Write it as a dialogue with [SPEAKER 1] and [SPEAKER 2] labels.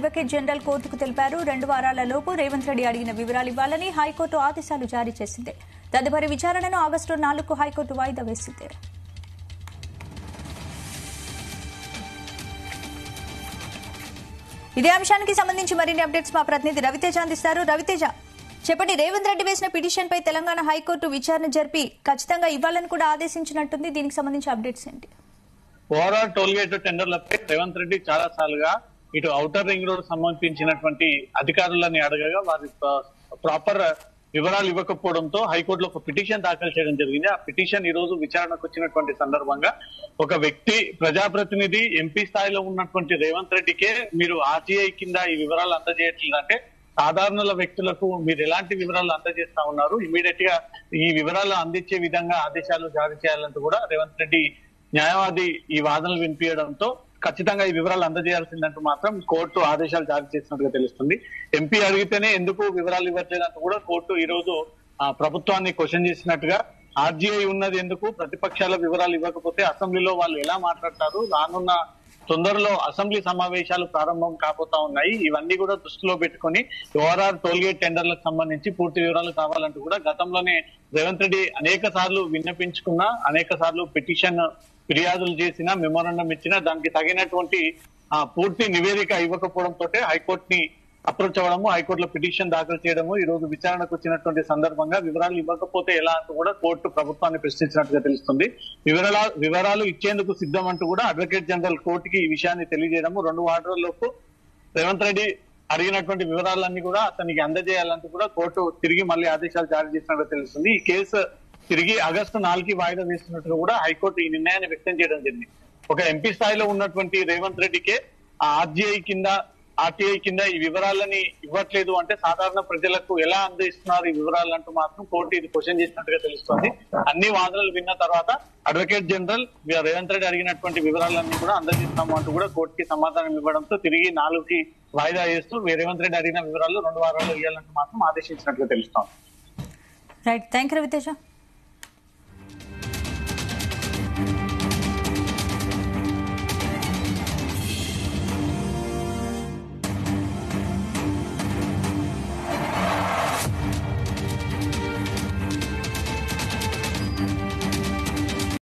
[SPEAKER 1] advocate general కోర్టుకు తెలిపారు రెండు వారాల లోపు రేవంత్ రెడ్డి అడిగిన వివరాలు ఇవ్వాలని హైకోర్టు ఆదేశాలు జారీ చేసింది తదుపరి విచారణను ఆగస్టు నాలుగుకు హైకోర్టు వాయిదా వేసింది ఇదే అంశానికి సంబంధించి మరిన్ని అప్డేట్స్ మా ప్రతినిధి రవితేజ అందిస్తారు రవితేజ చెప్పండి రేవంత్ రెడ్డి వేసిన పిటిషన్ పై తెలంగాణ హైకోర్టు విచారణ జరిపి ఖచ్చితంగా ఇవ్వాలని కూడా ఆదేశించినట్టుంది దీనికి సంబంధించి అప్డేట్స్ ఏంటి
[SPEAKER 2] ఓవరాల్ టోల్ గేట్ టెండర్లపై రేవంత్ రెడ్డి చాలా సార్లుగా ఇటు ఔటర్ రింగ్ రోడ్ సంబంధించినటువంటి అధికారులని అడగగా వారి ప్రాపర్ వివరాలు ఇవ్వకపోవడంతో హైకోర్టులో ఒక పిటిషన్ దాఖలు చేయడం జరిగింది ఆ పిటిషన్ ఈ రోజు విచారణకు వచ్చినటువంటి సందర్భంగా ఒక వ్యక్తి ప్రజాప్రతినిధి ఎంపీ స్థాయిలో ఉన్నటువంటి రేవంత్ రెడ్డికే మీరు ఆర్టీఐ కింద ఈ వివరాలు అందజేయట్లేదు అంటే సాధారణుల వ్యక్తులకు మీరు ఎలాంటి వివరాలు అందజేస్తా ఉన్నారు ఇమీడియట్ గా ఈ వివరాలు అందించే విధంగా ఆదేశాలు జారీ చేయాలంటూ కూడా రేవంత్ రెడ్డి న్యాయవాది ఈ వాదనలు వినిపించడంతో ఖచ్చితంగా ఈ వివరాలు అందజేయాల్సిందంటూ మాత్రం కోర్టు ఆదేశాలు జారీ చేసినట్టుగా తెలుస్తుంది ఎంపీ అడిగితేనే ఎందుకు వివరాలు ఇవ్వట్లేదంటూ కూడా కోర్టు ఈ రోజు ఆ, ప్రభుత్వాన్ని క్వశ్చన్ చేసినట్టుగా ఆర్జీఐ ఉన్నది ఎందుకు ప్రతిపక్షాల వివరాలు ఇవ్వకపోతే అసెంబ్లీలో వాళ్ళు ఎలా మాట్లాడతారు రానున్న తొందరలో అసెంబ్లీ సమావేశాలు ప్రారంభం కాబోతా ఉన్నాయి ఇవన్నీ కూడా దృష్టిలో పెట్టుకొని ఓఆర్ఆర్ టోల్గేట్ టెండర్లకు సంబంధించి పూర్తి వివరాలు కావాలంటూ కూడా గతంలోనే రేవంత్ రెడ్డి అనేక సార్లు విన్నపించుకున్నా అనేక సార్లు పిటిషన్ ఫిర్యాదులు చేసినా మెమోరాండం ఇచ్చినా దానికి తగినటువంటి ఆ, పూర్తి నివేదిక ఇవ్వకపోవడంతో హైకోర్టుని అప్రోచ్ అవ్వడము హైకోర్టులో పిటిషన్ దాఖలు చేయడము ఈ రోజు విచారణకు వచ్చినటువంటి సందర్భంగా వివరాలు ఇవ్వకపోతే ఎలా అంటూ కూడా కోర్టు ప్రభుత్వాన్ని ప్రశ్నించినట్టుగా తెలుస్తుంది వివరాల వివరాలు ఇచ్చేందుకు సిద్ధం అంటూ కూడా అడ్వకేట్ జనరల్ కోర్టుకి ఈ విషయాన్ని తెలియజేయడము రెండు వారాల్లోపు రేవంత్ రెడ్డి అడిగినటువంటి వివరాలన్నీ కూడా అతనికి అందజేయాలంటూ కూడా కోర్టు తిరిగి మళ్ళీ ఆదేశాలు జారీ చేసినట్టుగా తెలుస్తుంది ఈ కేసు తిరిగి ఆగస్టు నాలుగుకి వాయిదా వేస్తున్నట్టుగా కూడా హైకోర్టు ఈ నిర్ణయాన్ని వ్యక్తం చేయడం జరిగింది ఒక ఎంపీ స్థాయిలో ఉన్నటువంటి రేవంత్ రెడ్డికే ఆ ఆర్జీఐ కింద ఆర్టీఐ కింద ఈ వివరాలని ఇవ్వట్లేదు అంటే సాధారణ ప్రజలకు ఎలా అందిస్తున్నారు ఈ వివరాలు అంటూ మాత్రం కోర్టు ఇది క్వశ్చన్ చేసినట్టుగా తెలుస్తుంది అన్ని వాదనలు విన్న తర్వాత అడ్వకేట్ జనరల్ రేవంత్ రెడ్డి అడిగినటువంటి వివరాలన్నీ కూడా అందజేస్తాము అంటూ కూడా కోర్టుకి సమాధానం ఇవ్వడంతో తిరిగి నాలుగుకి వాయిదా వేస్తూ రేవంత్ రెడ్డి అడిగిన వివరాలు రెండు వారాల్లో ఇవ్వాలంటూ మాత్రం ఆదేశించినట్టుగా తెలుస్తోంది
[SPEAKER 1] రైట్ థ్యాంక్ యూ రవితేజ